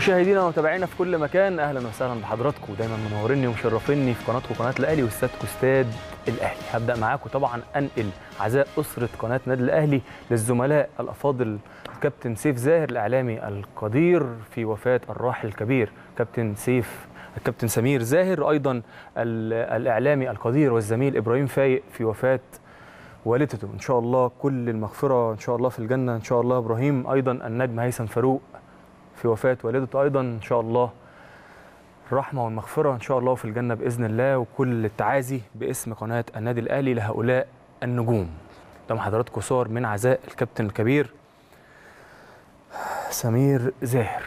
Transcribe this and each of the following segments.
مشاهدينا ومتابعينا في كل مكان اهلا وسهلا بحضراتكم دايما منوريني ومشرفيني في قناتكم قناه الاهلي واستادكم استاد الاهلي هبدا معاكم طبعا انقل عزاء اسره قناه نادي الاهلي للزملاء الافاضل كابتن سيف زاهر الاعلامي القدير في وفاه الراحل الكبير كابتن سيف الكابتن سمير زاهر ايضا ال- الاعلامي القدير والزميل ابراهيم فايق في وفاه والدته ان شاء الله كل المغفره ان شاء الله في الجنه ان شاء الله ابراهيم ايضا النجم هيثم فاروق في وفاه والدته ايضا ان شاء الله الرحمه والمغفره ان شاء الله في الجنه باذن الله وكل التعازي باسم قناه النادي الاهلي لهؤلاء النجوم قدام حضراتكم صور من عزاء الكابتن الكبير سمير زاهر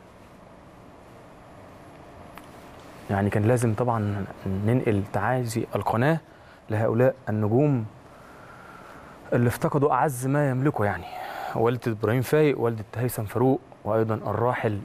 يعني كان لازم طبعا ننقل تعازي القناه لهؤلاء النجوم اللي افتقدوا اعز ما يملكوا يعني والده ابراهيم فايق والده هيثم فاروق وايضا الراحل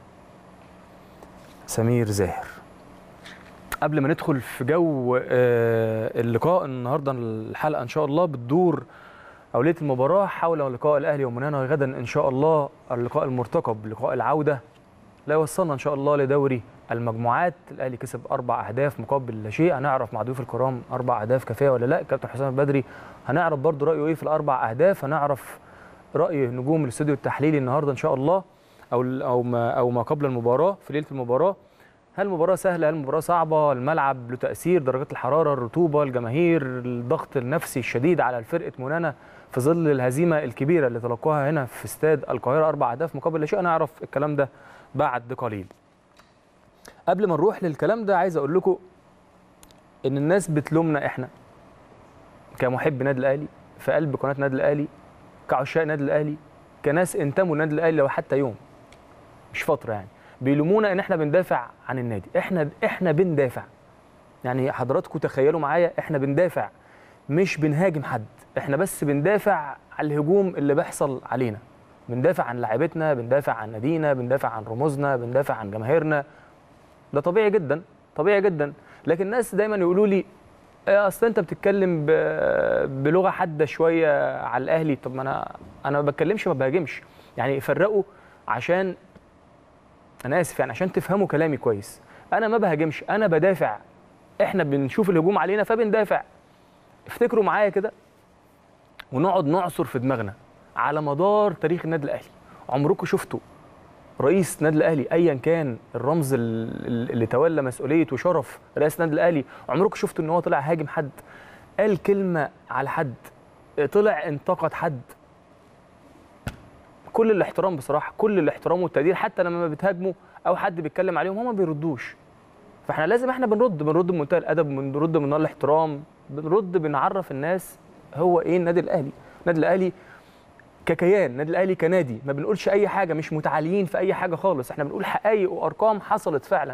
سمير زاهر قبل ما ندخل في جو آه، اللقاء النهارده الحلقه ان شاء الله بتدور اوليه المباراه حول لقاء الاهلي ومنانا غدا ان شاء الله اللقاء المرتقب لقاء العوده لا يوصلنا ان شاء الله لدوري المجموعات الاهلي كسب اربع اهداف مقابل لا شيء هنعرف مع ضيوف الكرام اربع اهداف كفايه ولا لا كابتن حسام البدري هنعرف برضو رايه ايه في الاربع اهداف هنعرف راي نجوم الاستوديو التحليلي النهارده ان شاء الله او او ما او ما قبل المباراه في ليله المباراه هل المباراه سهله هل المباراه صعبه الملعب له تاثير درجات الحراره الرطوبه الجماهير الضغط النفسي الشديد على فرقه منانا في ظل الهزيمه الكبيره اللي تلقاها هنا في استاد القاهره اربع اهداف مقابل لا شيء نعرف الكلام ده بعد قليل قبل ما نروح للكلام ده عايز اقول لكم ان الناس بتلومنا احنا كمحب نادي الاهلي في قلب قناه نادي الاهلي كعشاق نادي الاهلي كناس انتموا لنادي الاهلي لو حتى يوم مش فتره يعني بيلومونا ان احنا بندافع عن النادي احنا احنا بندافع يعني حضراتكم تخيلوا معايا احنا بندافع مش بنهاجم حد احنا بس بندافع عن الهجوم اللي بيحصل علينا بندافع عن لاعيبتنا بندافع عن نادينا بندافع عن رموزنا بندافع عن جماهيرنا ده طبيعي جدا طبيعي جدا لكن الناس دايما يقولوا لي إيه اصل انت بتتكلم ب- بلغه حاده شويه على الاهلي طب ما انا انا ما بتكلمش ما بهاجمش يعني فرقوا عشان انا اسف يعني عشان تفهموا كلامي كويس انا ما بهاجمش انا بدافع احنا بنشوف الهجوم علينا فبندافع افتكروا معايا كده ونقعد نعصر في دماغنا على مدار تاريخ النادي الاهلي عمركم شفتوا رئيس نادي الاهلي ايا كان الرمز ال- ال- اللي تولى مسؤوليه وشرف رئاسه نادي الاهلي عمركم شفتوا ان هو طلع هاجم حد قال كلمه على حد طلع انتقد حد كل الاحترام بصراحه كل الاحترام والتقدير حتى لما بتهاجموا او حد بيتكلم عليهم هم ما بيردوش فاحنا لازم احنا بنرد بنرد بمنتهى الادب بنرد بمنتهى الاحترام بنرد بنعرف الناس هو ايه النادي الاهلي النادي الاهلي ككيان النادي الاهلي كنادي ما بنقولش اي حاجه مش متعاليين في اي حاجه خالص احنا بنقول حقائق وارقام حصلت فعلا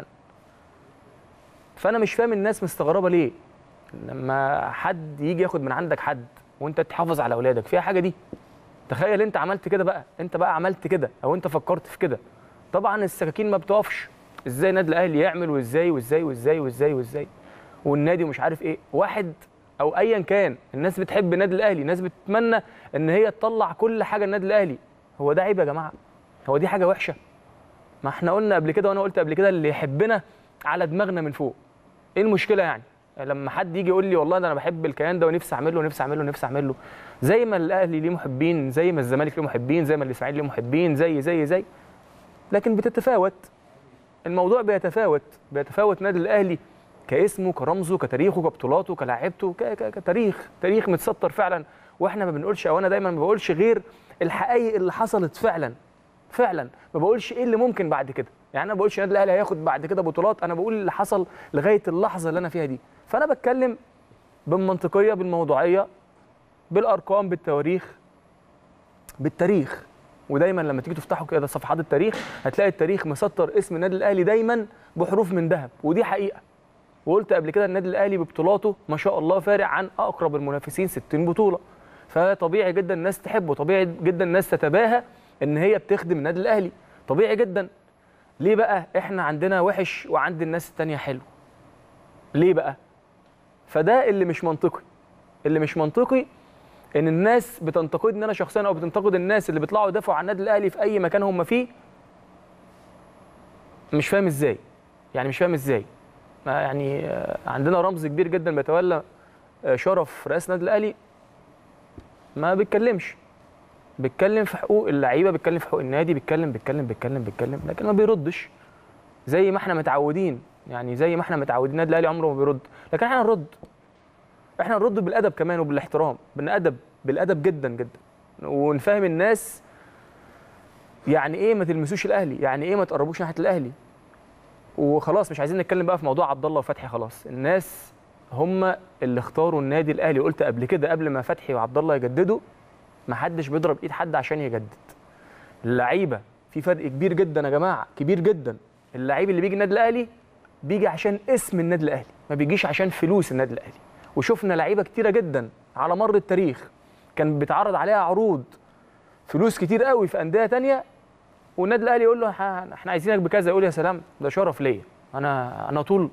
فانا مش فاهم الناس مستغربه ليه لما حد يجي ياخد من عندك حد وانت تحافظ على اولادك فيها حاجه دي تخيل انت عملت كده بقى انت بقى عملت كده او انت فكرت في كده طبعا السكاكين ما بتقفش ازاي النادي الاهلي يعمل وازاي وازاي وازاي وازاي وازاي والنادي ومش عارف ايه واحد او ايا كان الناس بتحب النادي الاهلي الناس بتتمنى ان هي تطلع كل حاجه النادي الاهلي هو ده عيب يا جماعه هو دي حاجه وحشه ما احنا قلنا قبل كده وانا قلت قبل كده اللي يحبنا على دماغنا من فوق ايه المشكله يعني لما حد يجي يقول لي والله ده انا بحب الكيان ده ونفسي اعمل له ونفسي اعمل له ونفسي اعمل له زي ما الاهلي ليه محبين زي ما الزمالك ليه محبين زي ما الاسماعيلي ليه محبين زي زي زي لكن بتتفاوت الموضوع بيتفاوت بيتفاوت نادي الاهلي كاسمه كرمزه كتاريخه كبطولاته كلاعيبته ك- ك- كتاريخ تاريخ متسطر فعلا واحنا ما بنقولش او انا دايما ما بقولش غير الحقائق اللي حصلت فعلا فعلا ما بقولش ايه اللي ممكن بعد كده يعني انا ما بقولش النادي الاهلي هياخد بعد كده بطولات انا بقول اللي حصل لغايه اللحظه اللي انا فيها دي فانا بتكلم بالمنطقيه بالموضوعيه بالارقام بالتواريخ بالتاريخ ودايما لما تيجي تفتحوا كده صفحات التاريخ هتلاقي التاريخ مسطر اسم النادي الاهلي دايما بحروف من ذهب ودي حقيقه وقلت قبل كده النادي الاهلي ببطولاته ما شاء الله فارق عن اقرب المنافسين 60 بطوله فطبيعي جدا الناس تحبه طبيعي جدا الناس تتباهى ان هي بتخدم النادي الاهلي طبيعي جدا ليه بقى احنا عندنا وحش وعند الناس التانية حلو ليه بقى فده اللي مش منطقي اللي مش منطقي ان الناس بتنتقدني انا شخصيا او بتنتقد الناس اللي بيطلعوا يدافعوا عن النادي الاهلي في اي مكان هم فيه مش فاهم ازاي يعني مش فاهم ازاي ما يعني آه، عندنا رمز كبير جدا بيتولى آه، شرف رئاسه النادي الاهلي ما بيتكلمش بيتكلم في حقوق اللعيبه بيتكلم في حقوق النادي بيتكلم بيتكلم بيتكلم بيتكلم لكن ما بيردش زي ما احنا متعودين يعني زي ما احنا متعودين النادي الاهلي عمره ما بيرد لكن احنا نرد احنا نرد بالادب كمان وبالاحترام بالادب بالادب جدا جدا ونفهم الناس يعني ايه ما تلمسوش الاهلي يعني ايه ما تقربوش ناحيه الاهلي وخلاص مش عايزين نتكلم بقى في موضوع عبد الله وفتحي خلاص الناس هم اللي اختاروا النادي الاهلي قلت قبل كده قبل ما فتحي وعبد الله يجددوا ما حدش بيضرب ايد حد عشان يجدد اللعيبه في فرق كبير جدا يا جماعه كبير جدا اللعيب اللي بيجي النادي الاهلي بيجي عشان اسم النادي الاهلي ما بيجيش عشان فلوس النادي الاهلي وشفنا لعيبه كتيره جدا على مر التاريخ كان بيتعرض عليها عروض فلوس كتير قوي في انديه تانية والنادي الاهلي يقول له ح- احنا عايزينك بكذا يقول يا سلام ده شرف ليا انا انا طول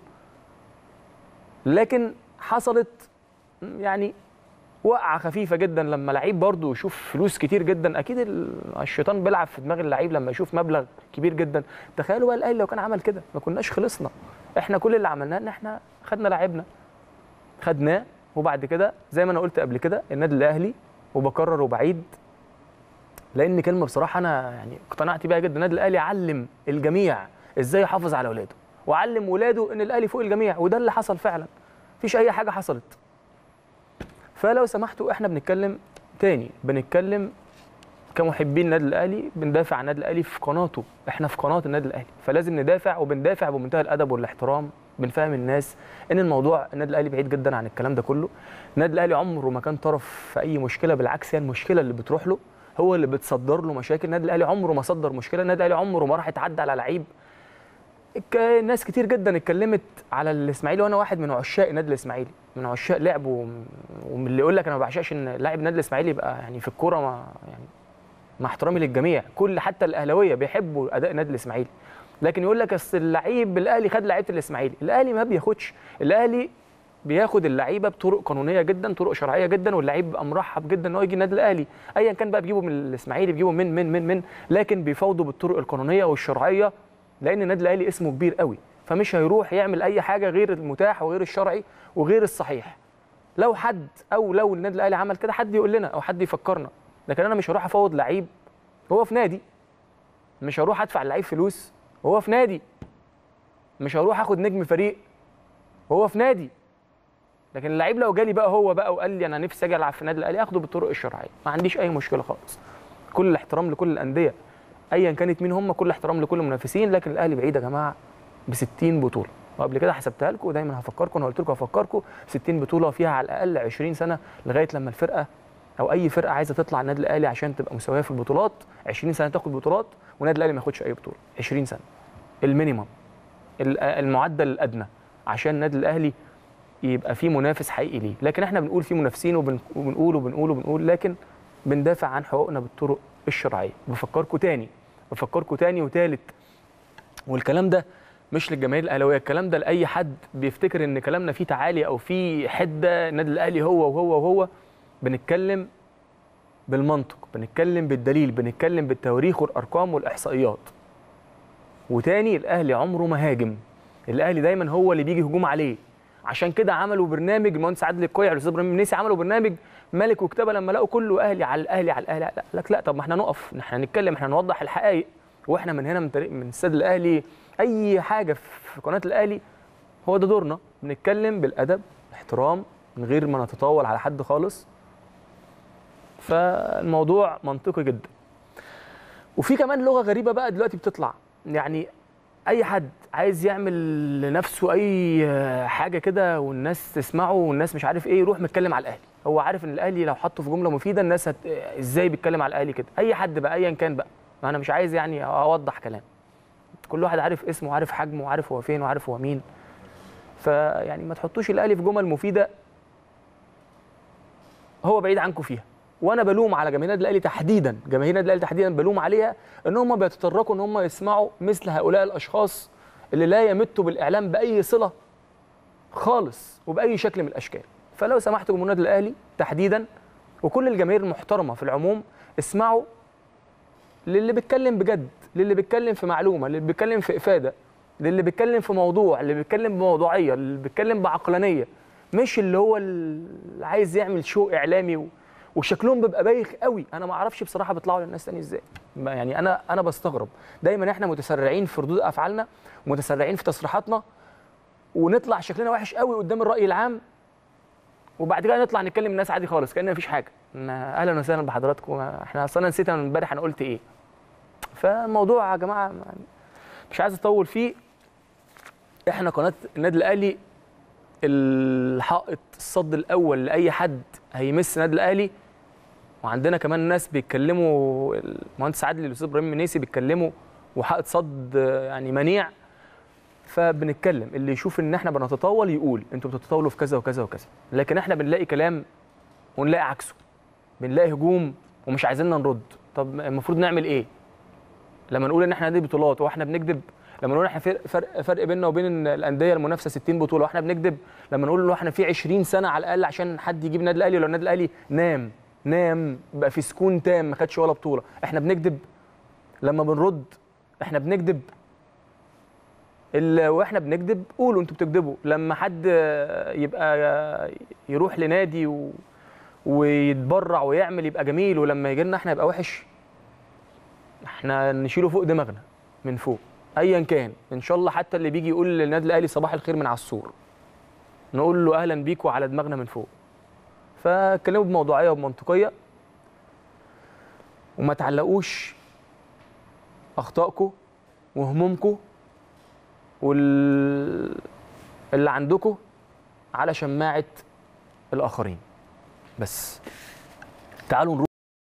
لكن حصلت يعني وقعه خفيفه جدا لما لعيب برضه يشوف فلوس كتير جدا اكيد ال- الشيطان بيلعب في دماغ اللعيب لما يشوف مبلغ كبير جدا تخيلوا بقى الاهلي لو كان عمل كده ما كناش خلصنا احنا كل اللي عملناه ان احنا خدنا لعيبنا خدناه وبعد كده زي ما انا قلت قبل كده النادي الاهلي وبكرر وبعيد لان كلمه بصراحه انا يعني اقتنعت بيها جدا النادي الاهلي علم الجميع ازاي يحافظ على اولاده وعلم ولاده ان الاهلي فوق الجميع وده اللي حصل فعلا مفيش اي حاجه حصلت فلو سمحتوا احنا بنتكلم تاني بنتكلم كمحبين النادي الاهلي بندافع عن النادي الاهلي في قناته احنا في قناه النادي الاهلي فلازم ندافع وبندافع بمنتهى الادب والاحترام بنفهم الناس ان الموضوع النادي الاهلي بعيد جدا عن الكلام ده كله النادي الاهلي عمره ما كان طرف في اي مشكله بالعكس هي المشكله اللي بتروح له هو اللي بتصدر له مشاكل النادي الاهلي عمره ما صدر مشكله النادي الاهلي عمره ما راح يتعدى على لعيب ك- ناس كتير جدا اتكلمت على الاسماعيلي وانا واحد من عشاق النادي الاسماعيلي من عشاق لعبه وم- ومن اللي يقول لك انا ما بعشقش ان لاعب النادي الاسماعيلي يبقى يعني في الكوره ما يعني مع احترامي للجميع كل حتى الاهلاويه بيحبوا اداء النادي الاسماعيلي لكن يقول لك اصل اللعيب الاهلي خد لعيبه الاسماعيلي الاهلي ما بياخدش الاهلي بياخد اللعيبه بطرق قانونيه جدا طرق شرعيه جدا واللعيب بيبقى مرحب جدا ان هو يجي النادي الاهلي ايا كان بقى بيجيبه من الاسماعيلي بيجيبه من من من من لكن بيفاوضوا بالطرق القانونيه والشرعيه لان النادي الاهلي اسمه كبير قوي فمش هيروح يعمل اي حاجه غير المتاح وغير الشرعي وغير الصحيح لو حد او لو النادي الاهلي عمل كده حد يقول لنا او حد يفكرنا لكن انا مش هروح افاوض لعيب هو في نادي مش هروح ادفع اللعيب فلوس وهو في نادي مش هروح اخد نجم فريق وهو في نادي لكن اللعيب لو جالي بقى هو بقى وقال لي انا نفسي اجي العب في النادي الاهلي اخده بالطرق الشرعيه ما عنديش اي مشكله خالص كل الاحترام لكل الانديه ايا كانت مين هم كل احترام لكل المنافسين لكن الاهلي بعيد يا جماعه ب 60 بطوله وقبل كده حسبتها لكم ودايما هفكركم انا قلت لكم هفكركم 60 بطوله فيها على الاقل 20 سنه لغايه لما الفرقه او اي فرقه عايزه تطلع النادي الاهلي عشان تبقى مساويه في البطولات 20 سنه تاخد بطولات والنادي الاهلي ما ياخدش اي بطوله 20 سنه المينيمم ال- المعدل الادنى عشان النادي الاهلي يبقى فيه منافس حقيقي ليه لكن احنا بنقول في منافسين وبن- وبنقول وبنقول وبنقول لكن بندافع عن حقوقنا بالطرق الشرعيه بفكركم تاني بفكركم تاني وتالت والكلام ده مش للجماهير الاهلاويه الكلام ده لاي حد بيفتكر ان كلامنا فيه تعالي او فيه حده النادي الاهلي هو وهو وهو بنتكلم بالمنطق بنتكلم بالدليل بنتكلم بالتواريخ والارقام والاحصائيات وتاني الاهلي عمره ما هاجم الاهلي دايما هو اللي بيجي هجوم عليه عشان كده عملوا برنامج المهندس عادل القيع والاستاذ ابراهيم النسي عملوا برنامج ملك وكتابه لما لقوا كله اهلي على الاهلي على الاهلي لا لك لا طب ما احنا نقف احنا نتكلم احنا نوضح الحقائق واحنا من هنا من طريق من استاد الاهلي اي حاجه في قناه الاهلي هو ده دورنا بنتكلم بالادب الاحترام من غير ما نتطاول على حد خالص فالموضوع منطقي جدا وفي كمان لغه غريبه بقى دلوقتي بتطلع يعني اي حد عايز يعمل لنفسه اي حاجه كده والناس تسمعه والناس مش عارف ايه يروح متكلم على الاهلي هو عارف ان الاهلي لو حطه في جمله مفيده الناس هت... ازاي بيتكلم على الاهلي كده اي حد بقى ايا كان بقى ما انا مش عايز يعني اوضح كلام كل واحد عارف اسمه وعارف حجمه وعارف هو فين وعارف هو مين فيعني ما تحطوش الاهلي في جمل مفيده هو بعيد عنكم فيها وانا بلوم على جماهير النادي الاهلي تحديدا جماهير النادي الاهلي تحديدا بلوم عليها ان هم بيتطرقوا ان هم يسمعوا مثل هؤلاء الاشخاص اللي لا يمتوا بالاعلام باي صله خالص وباي شكل من الاشكال فلو سمحتوا جمهور النادي الاهلي تحديدا وكل الجماهير المحترمه في العموم اسمعوا للي بيتكلم بجد للي بيتكلم في معلومه للي بيتكلم في افاده للي بيتكلم في موضوع اللي بيتكلم بموضوعيه اللي بيتكلم بعقلانيه مش اللي هو اللي عايز يعمل شو اعلامي و... وشكلهم بيبقى بايخ قوي انا ما اعرفش بصراحه بيطلعوا للناس تاني ازاي ما- يعني انا انا بستغرب دايما احنا متسرعين في ردود افعالنا متسرعين في تصريحاتنا ونطلع شكلنا وحش قوي قدام الراي العام وبعد كده نطلع نتكلم الناس عادي خالص كان مفيش حاجه إن اهلا وسهلا بحضراتكم احنا اصلا نسيت انا امبارح انا قلت ايه فالموضوع يا جماعه ما- مش عايز اطول فيه احنا قناه النادي الاهلي الحائط الصد الاول لاي حد هيمس النادي الاهلي وعندنا كمان ناس بيتكلموا المهندس عادل الاستاذ ابراهيم منيسي بيتكلموا وحائط صد يعني منيع فبنتكلم اللي يشوف ان احنا بنتطاول يقول انتوا بتتطاولوا في كذا وكذا وكذا لكن احنا بنلاقي كلام ونلاقي عكسه بنلاقي هجوم ومش عايزيننا نرد طب المفروض نعمل ايه لما نقول ان احنا نادي بطولات واحنا بنكذب لما نقول احنا فرق فرق, فرق بيننا وبين الانديه المنافسه 60 بطوله واحنا بنكذب لما نقول ان احنا في 20 سنه على الاقل عشان حد يجيب النادي الاهلي ولا النادي الاهلي نام نام بقى في سكون تام ما خدش ولا بطوله احنا بنكذب لما بنرد احنا بنكذب ال- واحنا بنكذب قولوا انتوا بتكذبوا لما حد يبقى يروح لنادي و... ويتبرع ويعمل يبقى جميل ولما يجي لنا احنا يبقى وحش احنا نشيله فوق دماغنا من فوق ايا كان ان شاء الله حتى اللي بيجي يقول للنادي الاهلي صباح الخير من على السور نقول له اهلا بيك وعلى دماغنا من فوق فاتكلموا بموضوعيه وبمنطقيه وما تعلقوش اخطائكم وهمومكم وال اللي عندكم على شماعه الاخرين بس تعالوا نروح